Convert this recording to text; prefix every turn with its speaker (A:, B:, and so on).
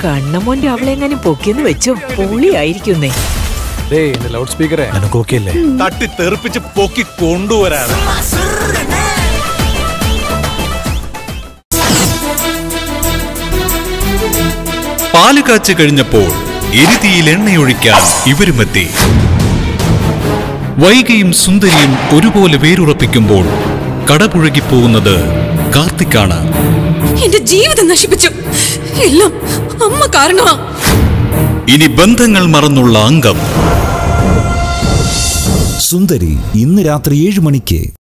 A: കണ്ണമോന്റെ അവളെങ്ങാനും പൊക്കിയെന്ന് വെച്ചോ പൊളിയായിരിക്കുന്നേ
B: ഡേയ് இந்த ലൗഡ് സ്പീക്കറെ നിനക്ക് ഓക്കെ അല്ലേ
C: തട്ടി തെറിപ്പിച്ച് പൊക്കി കൊണ്ടുവരാണ്
D: പാല് കാച്ചു കഴിഞ്ഞപ്പോൾ എരുതിയിൽ എണ്ണയൊഴിക്കാൻ ഇവരുമെത്തി വൈകിയും സുന്ദരിയും ഒരുപോലെ വേരുറപ്പിക്കുമ്പോൾ കടപുഴകിപ്പോകുന്നത് കാർത്തിക്കാണ്
E: എന്റെ ജീവിതം നശിപ്പിച്ചു എല്ലാം അമ്മ കാരണമാ
D: ഇനി ബന്ധങ്ങൾ മറന്നുള്ള അംഗം
F: സുന്ദരി ഇന്ന് രാത്രി ഏഴ് മണിക്ക്